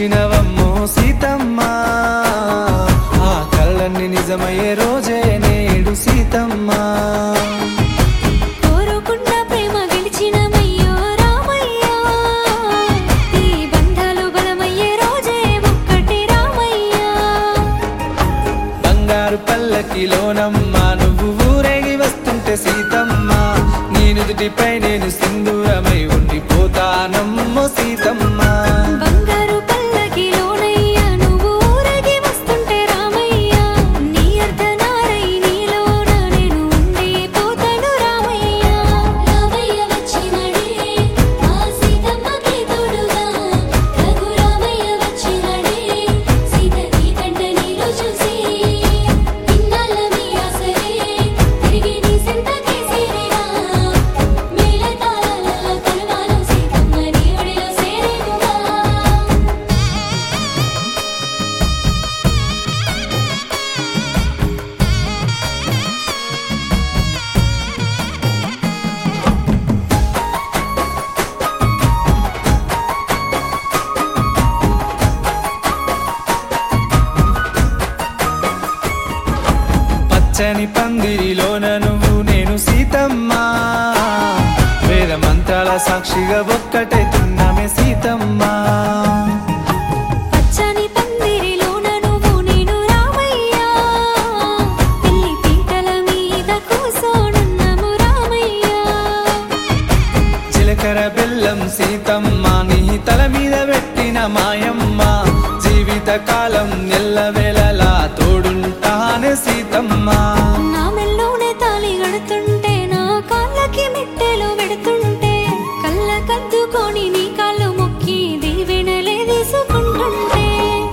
పిలిచినవమ్మో సీతమ్మ ఆ కళ్ళన్ని నిజమయ్యే రోజే నేడు సీతమ్మ కోరుకున్న ప్రేమ గెలిచినమయ్యో రామయ్యా ఈ బంధాలు బలమయ్యే రోజే ఒక్కటి రామయ్యా బంగారు పల్లకిలోనమ్మ నువ్వు ఊరేగి వస్తుంటే సీతమ్మ నీ నుదుటిపై నేను సింధూరమై ఉండిపోతానమ్మో సీతమ్మ బంగారు పల్లకిలోనయ్యా నువ్వు ఊరేగి వస్తుంటే రామయ్యా నీ అర్ధనారై నీలోన నేను ఉండిపోతాను రామయ్యా రామయ్య వచ్చినడే ఆ సీతమ్మకి తోడుగా రఘు రామయ్య వచ్చినడే సీత నీ కంట నీరు చూసి ఇన్నాళ్ళ మీ ఆసరే తిరిగి నీ సెంతకే చేరేనా మేళతాళాల తరువాలు సీతమ్మ నీ ఒడిలో చేరేనుగా పచ్చని పందిరిలోన నువ్వు నేను సీతమ్మ వేద మంత్రాల సాక్షిగా ఒక్కటే తిన్నామే సీతమ్మ పచ్చని పందిరిలోన నువ్వు నేను రామయ్యా పెళ్లి పీటల మీద కూసోనున్నాము రామయ్యా చిలకర బెల్లం సీతమ్మ నీ తల మీద పెట్టిన మాయమ్మ జీవిత కాలం ఎల్లవేళలా తోడుంటానే సీతమ్మ నా మెల్లోనే తాళి గడుతుంటే నా కాళ్ళకి మెట్టెలు పెడుతుంటే కళ్ళ కద్దుకొని నీ కాళ్ళు మొక్కి దీవెనలే తీసుకుంటుంటే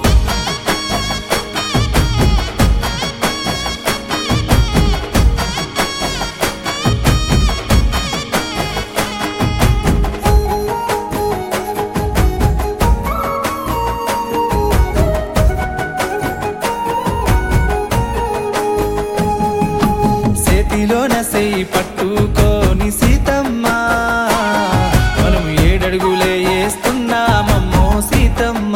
చేతిలోన సెయ్యి పట్టుకోని సీతమ్మ మనం ఏడడుగులే వేస్తున్నామమ్మో సీతమ్మ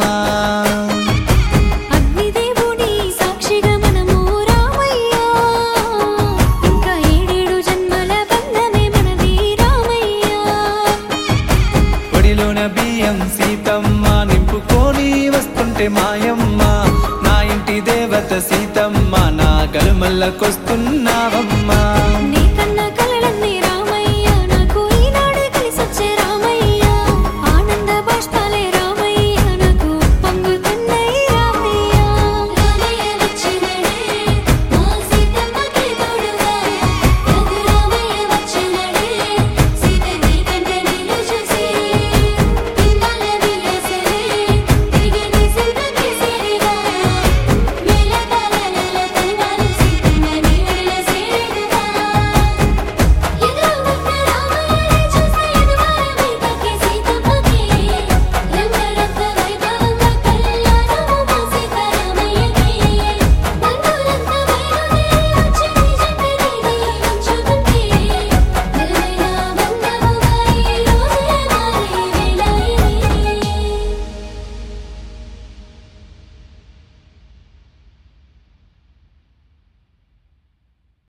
అగ్నిదేవుని సాక్షిగా మనము రామయ్యా ఇంకా ఏడేడు జన్మల బంధమే మనది రామయ్యా ఒడిలోన బియ్యం సీతమ్మ నింపుకొని వస్తుంటే మాయమ్మ నా ఇంటి దేవత సీతమ్మ నా గలుమల్లకొస్తున్నావమ్మ